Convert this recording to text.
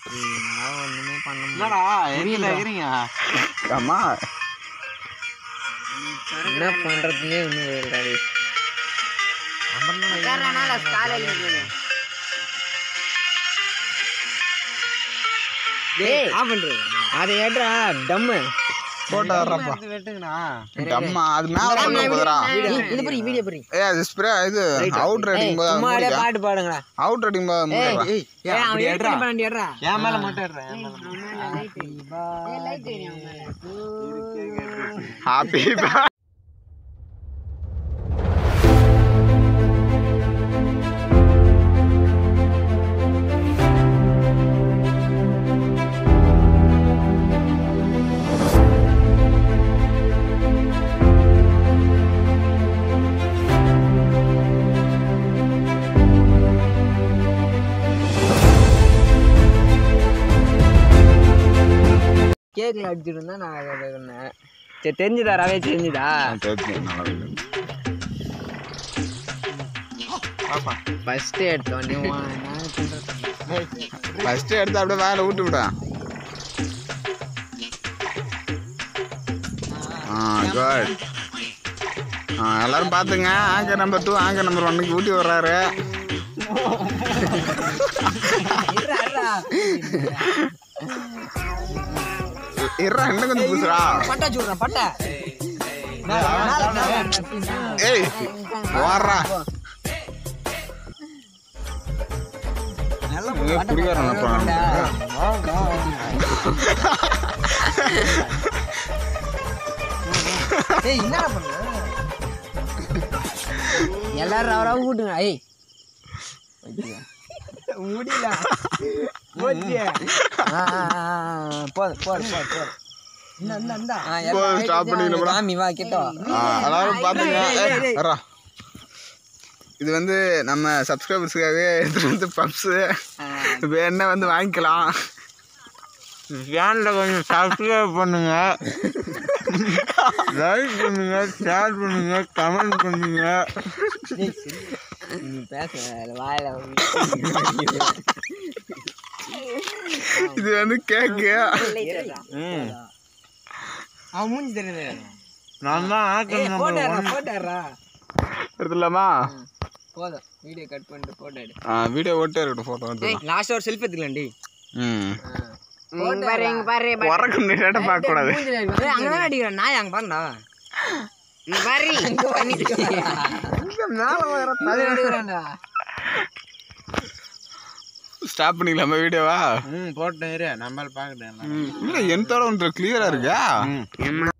என்னால ஒண்ணுமே பண்ண முடியல என்னடா எங்க இருக்கிறீங்க அம்மா என்ன பண்றதுன்னே ஒண்ணும் இருக்காது டேய் அதை ஏட்றா டம்மு போட்டோ வர்றப்பா எடுத்து வெட்டுங்கண்ணா அம்மா அது மேல கொண்டு போதுரா இது புரி வீடியோ புரி ஏ அது ஸ்ப்ரே இது அவுட் ரைடிங் போது சும்மா அப்படியே பாட்டு பாடுங்கடா அவுட் ரைடிங் போது ஏய் ஏய் அவன் அப்படி edit எடுறா பண்ணி பண்ணி ஏட்றா என் மேல மட்டும் எடுறா என் மேல மட்டும். ஹாப்பி கேக்ல அடிச்சிட்டு இருந்தா நான் அதை சொன்னேன் சரி தெரிஞ்சுதா ரவே தெரிஞ்சுதா பாப்பா ஃபர்ஸ்ட் எடுத்தோம் நீ வா, நான் சொல்றேன். ஃபர்ஸ்ட் எடுத்து அப்படியே வேலை விட்டு விட ஆ குட் ஆ எல்லாரும் பார்த்துங்க anchor number two anchor number ஒன்னுக்கு ஊட்டி வர்றாரு இருடா, இருடா. இருடா இன்னும் கொஞ்சம் பூசுறா பட்டா சொல்றேன் பட்டா ஏய் ஓடுறா குடிக்காரன் ஏய் என்னடா பண்ண எல்லாரும் ரவராவும் கூட்டுங்க ஏய் முடியல போச்சு ஆ, ஆ, ஆ, ஆ, போது போது போது போது இந்த இந்த இந்த ஆ, எல்லாம் போதும், stop ஆயிடுச்சு. பண்ணிடலாம் bro. சாமி வா கிட்ட வா. ஆ, எல்லாரும் பார்த்துங்க ஏய், வர்றா. இது வந்து நம்ம சப்ஸ்கிரைபர்ஸுக்காகவே எடுத்துட்டு வந்து பப்ஸு வேணா வந்து வாங்கிக்கலாம் சேனலை கொஞ்சம் சப்ஸ்கிரைப் பண்ணுங்க லைக் பண்ணுங்க ஷேர் பண்ணுங்க கமெண்ட் பண்ணுங்க நீ பேச வாயில இது வந்து கேக்கு ம் அவன் மூஞ்சி தெரியுது நான் தான் ஆக்கணும் நம்ம போட்டாரா போட்டாரா எடுத்துடலாமா போதும் வீடியோ கட் பண்ணிட்டு போட்டோ எடு வீடியோ ஓட்டே இருக்கட்டும் ஃபோட்டோ எடுத்துக்கலாம் லாஸ்ட் ஒரு செல்ஃபி எடுத்துக்கலாம்டி ம் பாரு இங்க பாரு உறக்கு நேரத்தை பார்க்கக்கூடாது அங்கதான் அடிக்கிறேன் நான் அங்க பாருடா இங்க பாரு இங்க பண்ணிட்டு மேல ஸ்டாப் பண்ணிக்கலாமா வீடியோவா ம் போட்டேன் இரு நம்மளால பார்க்கட்டேன் இல்லை என் தோட ஒன்று கிளியராக இருக்கா